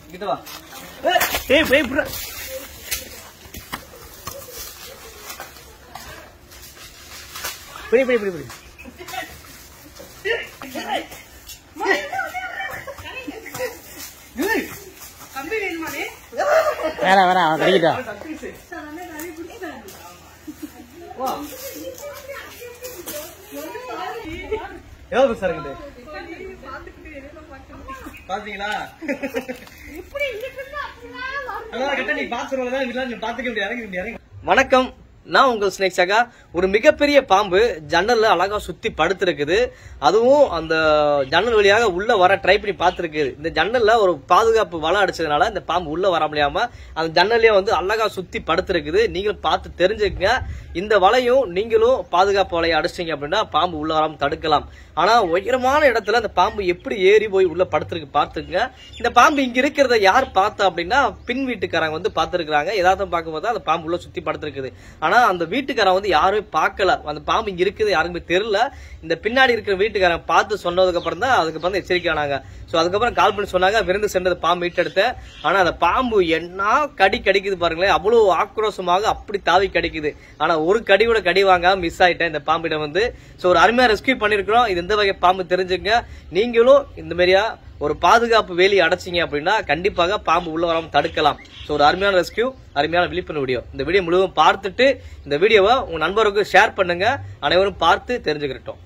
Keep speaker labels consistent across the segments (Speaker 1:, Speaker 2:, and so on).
Speaker 1: இங்கிட்ட வா ஏய் போய் புற பிடி பிடி பிடி பிடி
Speaker 2: வேற வேற அவன் கடிக்கிட்டா
Speaker 1: எவ்வளவு பெருசா இருக்குது பாத்தீங்களா அதான் கிட்ட நீ பாத்துருவா நீ பாத்துக்க முடியாது இறங்கி இப்படி இறங்கி வணக்கம் நான் உங்கள் ஸ்னேக் சகா ஒரு மிகப்பெரிய பாம்பு ஜன்னல்ல அழகா சுத்தி படுத்திருக்குது அதுவும் அந்த ஜன்னல் வழியாக உள்ள வர ட்ரை பண்ணி பார்த்துருக்குது இந்த ஜன்னல்ல ஒரு பாதுகாப்பு வலை அடிச்சதுனால இந்த பாம்பு உள்ள வர முடியாம அந்த ஜன்னல்லையே வந்து அழகா சுத்தி படுத்திருக்குது நீங்களும் பார்த்து தெரிஞ்சுக்கங்க இந்த வலையும் நீங்களும் பாதுகாப்பு வலையை அடிச்சிங்க அப்படின்னா பாம்பு உள்ள வராம தடுக்கலாம் ஆனா உயரமான இடத்துல அந்த பாம்பு எப்படி ஏறி போய் உள்ள படுத்திருக்கு பார்த்துக்குங்க இந்த பாம்பு இங்க இருக்கிறத யார் பார்த்தா அப்படின்னா பின் வீட்டுக்காரங்க வந்து பார்த்துருக்காங்க யதார்த்தம் பார்க்கும்போது அந்த பாம்பு உள்ள சுத்தி படுத்திருக்குது ஆனா அந்த வீட்டுக்காரன் வந்து யாரும் பார்க்கல அந்த பாம்பு இங்க இருக்குது யாருக்குமே தெரியல இந்த பின்னாடி இருக்கிற வீட்டுக்காரன் பார்த்து சொன்னதுக்கு அப்புறம் தான் அதுக்கப்புறம் தான் எச்சரிக்கை ஆனாங்க சோ அதுக்கப்புறம் கால் பண்ணி சொன்னாங்க விருந்து சென்றது பாம்பு மீட்டெடுத்தேன் ஆனா அந்த பாம்பு என்ன கடி கடிக்குது பாருங்களேன் அவ்வளவு ஆக்ரோஷமாக அப்படி தாவி கடிக்குது ஆனா ஒரு கடி கூட கடி வாங்காம மிஸ் ஆயிட்டேன் இந்த பாம்பிடம் வந்து சோ ஒரு அருமையா ரெஸ்கியூ பண்ணிருக்கிறோம் இது எந்த வகை பாம்பு தெரிஞ்சுங்க நீங்களும் இந்த மாதிரியா ஒரு பாதுகாப்பு வேலி அடைச்சிங்க அப்படின்னா கண்டிப்பாக பாம்பு உள்ள வராம தடுக்கலாம் ஸோ ஒரு அருமையான ரெஸ்கியூ அருமையான விழிப்புணர்வு வீடியோ இந்த வீடியோ முழுவதும் பார்த்துட்டு இந்த வீடியோவை உங்க நண்பருக்கு ஷேர் பண்ணுங்க அனைவரும் பார்த்து தெரிஞ்சுக்கிட்டோம்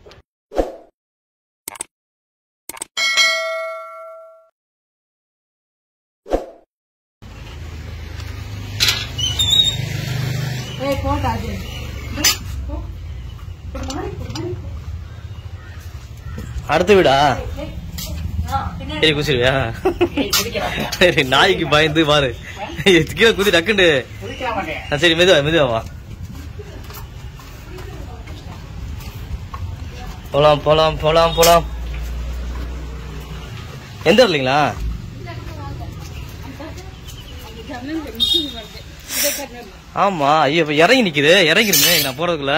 Speaker 1: அடுத்த வீடா சரி குசிருவியா சரி நாய்க்கு பயந்து பாரு கீழே குதி டக்குண்டு ஆ, சரி மெதுவா மெதுவா வா போலாம் போலாம் போலாம் போலாம் எந்த இல்லைங்களா ஆமா ஐயோ இப்ப இறங்கி நிக்குது இறங்கிருமே நான் போறதுக்குள்ள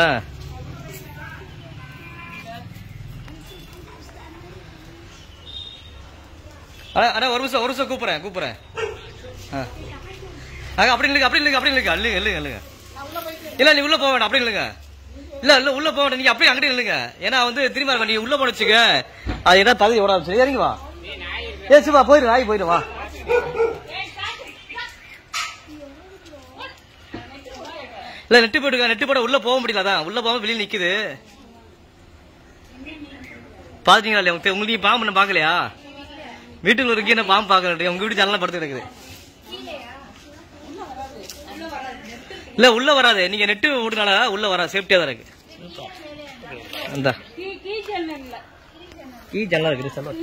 Speaker 1: அண்ணா அண்ணா ஒரு நிமிஷம் ஒரு நிமிஷம் கூப்பிடுறேன் கூப்பிடுறேன் ஆ. ஆ, அப்படி இல்லைங்க அப்படி இல்லைங்க அப்படி இல்லைங்க இல்லைங்க இல்லைங்க இல்லைங்க இல்ல நீ உள்ள போக வேண்டாம் அப்படி இல்லைங்க இல்ல இல்ல உள்ள போக வேண்டாம் நீங்க அப்படியே அங்கடி இல்லைங்க ஏன்னா வந்து திரும்ப இருக்க, நீ உள்ள போன வச்சுக்க அது என்ன தகுதி ஓட சரி இறங்கி வா ஏ சிவா போயிரு நாய் போயிரு வா இல்ல நெட்டு போட்டுக்க நெட்டு போட உள்ள போக முடியல அதான் உள்ள போகாம வெளியே நிக்குது பாத்தீங்களா இல்லையா உங்களுக்கு உங்களுக்கு நீ பாம்பு என்ன பாக்கலையா வீட்டுக்குள்ள இருக்கே என்ன பாம்பு பாக்கல உங்க வீட்டு ஜன்னலாம் படுத்து கிடக்குது இல்ல உள்ள வராது நீங்க நெட்டு விடுனால உள்ள வராது சேஃப்டியா தான் இருக்கு அந்த கீ ஜன்னல் இருக்குது சொல்ல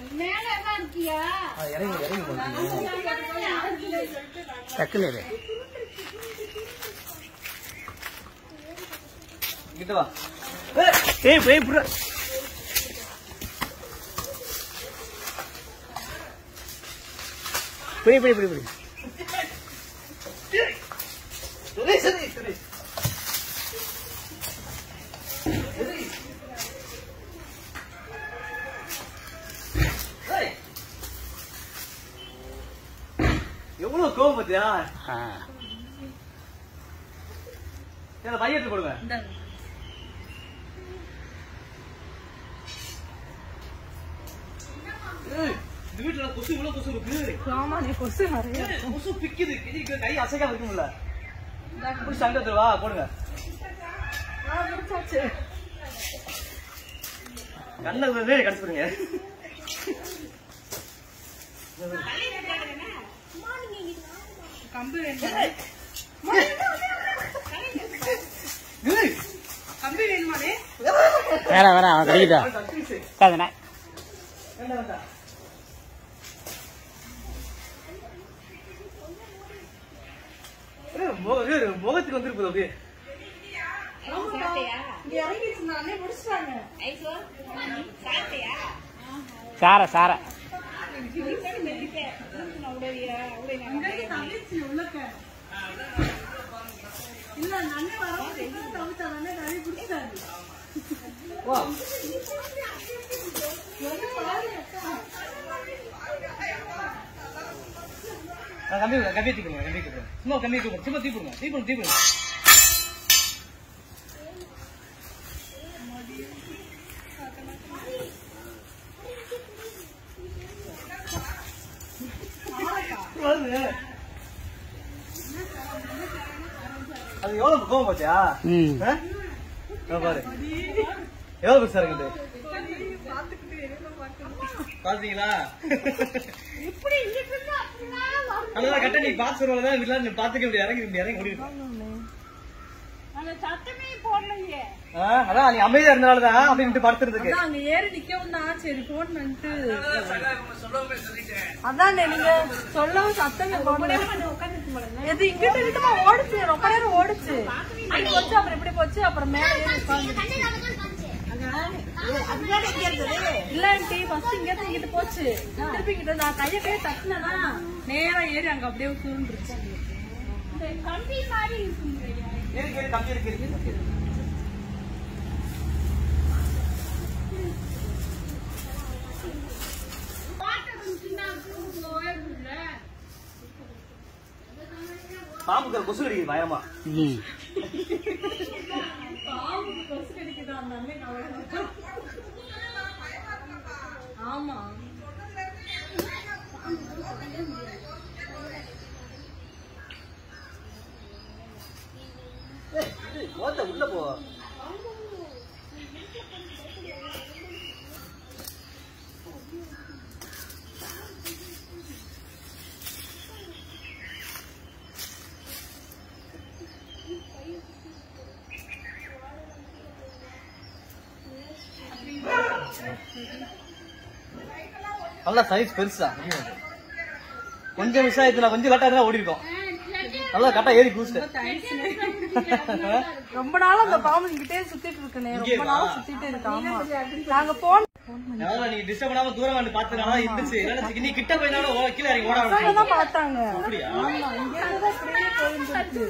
Speaker 2: டக்குன்னு இரு.
Speaker 1: கிட்ட வா ஏய் போய் புற
Speaker 2: பிடி பிடி பிடி பிடி
Speaker 1: எவ்வளவு கோவம் பத்தியா
Speaker 2: ஆ.
Speaker 1: என்ன பையத்து கொடுங்க ஏய், இந்த வீட்டுல கொசு இவ்வளவு கொசு இருக்கு
Speaker 3: ஆமா நீ கொசு நிறைய
Speaker 1: ஏய், கொசு பிக்குது கிதிக்கு கை அசைக்காம இருக்கும்ல புடி சங்கத்துல வா போடுங்க
Speaker 3: முடிச்சாச்சு
Speaker 1: கண்ணை வேறு கடிச்சுடுங்க
Speaker 3: கம்பு வேணுமா
Speaker 1: ஏய்,
Speaker 3: கம்பு வேணுமாடே
Speaker 2: வேற வேற அவன் கடிக்கிட்டா
Speaker 1: கடிச்சிருச்சு.
Speaker 2: காதுண்ணே
Speaker 1: வேண்டாம், வேண்டாம். ஏய், முக- ஏய், முகத்துக்கு வந்துருக்கு அப்படியே
Speaker 3: இங்க இறங்கிட்டு நானே முடிச்சிட்டாங்க
Speaker 2: சார சார
Speaker 3: இங்கேயும் தள்ளிச்சு உள்ளக்க இல்ல நன்னே வரோம் தவிச்சா நன்னே நிறைய குடிச்சிட்டாரு
Speaker 1: வா
Speaker 3: வந்து பாருங்க
Speaker 1: ஆ, கம்பி விடுங்க, கம்பி தூக்குங்க கம்பி தூக்குங்க சும்மா கம்பி தூக்குங்க சும்மா தீப்புடுங்க தீப்புடுங்க தீப்புடுங்க வருது. அது எவ்வளவு கோவம் போச்சா
Speaker 2: ம்
Speaker 1: ஆ? இதோ பாரு எவ்வளவு பெருசா இருக்குது பாத்தீங்களா
Speaker 3: இப்படி இங்கிட்டு இருந்து அப்படிலாம் வரும்.
Speaker 1: அதான் கட்ட நீ பாத்து சொல்றதான் இல்ல நீ பாத்துக்க முடியாது இறங்கி இப்படி இறங்கி ஓடிடும்
Speaker 3: அந்த சத்தமே போடலையே
Speaker 1: அதான் நீ அமைதியா இருந்தனாலதான் அப்படின்ட்டு படுத்துறதுக்கு
Speaker 3: அதான் அங்க ஏறி நிக்கவும் தான் சரி போடணுன்ட்டு அதான் நீங்க சொல்லவும் சத்தமே போடல எது இங்கிட்ட இங்கிட்டமா ஓடுச்சு ரொம்ப நேரம் ஓடுச்சு இப்படி போச்சு அப்புறம் இப்படி போச்சு அப்புறம் மேல ஏறி உட்கார்ந்துச்சு. இல்ல ஆண்டி ஃபர்ஸ்ட் இங்க இருந்து இங்கிட்டு போச்சு திருப்பி இங்கிட்ட நான் கைய கைய தட்டினா நேரா ஏறி அங்க அப்படியே சூழ்ந்துருச்சு கம்பி மாதிரி
Speaker 1: இருக்கு, இருக்கு, கம்பி இருக்கு, இருக்கு. பாம்புக்கு கொசு கடிக்குது பயமா
Speaker 2: ம்
Speaker 3: ஆமா
Speaker 1: ஓத்த உள்ள போ நல்லா சைஸ் பெருசா கொஞ்சம் மிஸ் ஆயிடுச்சுல கொஞ்சம் கரெக்டா இருந்தா ஓடி இருக்கோம் நல்லா கரெக்டா ஏறி கூச்சிட்டேன்
Speaker 3: ரொம்ப நாள் அந்த பாம்பு இங்கிட்டே சுத்திட்டு இருக்குனே
Speaker 1: இங்கே
Speaker 3: ரொம்ப நாளா
Speaker 1: இருக்கா?
Speaker 3: சுத்திட்டு இருக்கு ஆமா நாங்க போன்
Speaker 1: அதான் நீ டிஸ்டர்ப் பண்ணாம தூரம் வந்து பார்த்தனால இருந்துச்சு இல்லைன்னா நீ கிட்ட போயினாலும் ஓ- கீழே இறங்கி ஓட
Speaker 3: பசங்க
Speaker 1: ஆரம்பிச்சு
Speaker 3: தான் பார்த்தாங்க
Speaker 1: அப்படியா
Speaker 3: ஆமா இங்க இருந்து தான் இப்படியே போயிருந்துச்சு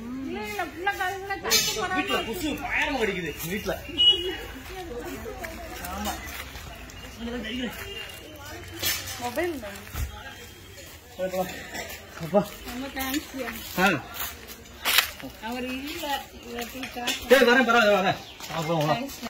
Speaker 1: வீட்டுல புசு பயமா அடிக்குது வீட்டுல
Speaker 3: மொபைல்
Speaker 1: அப்பா ஆ.
Speaker 3: அவர் இல்ல
Speaker 1: சரி வரேன் பரவாயில்ல வரேன் அப்புறம் வா.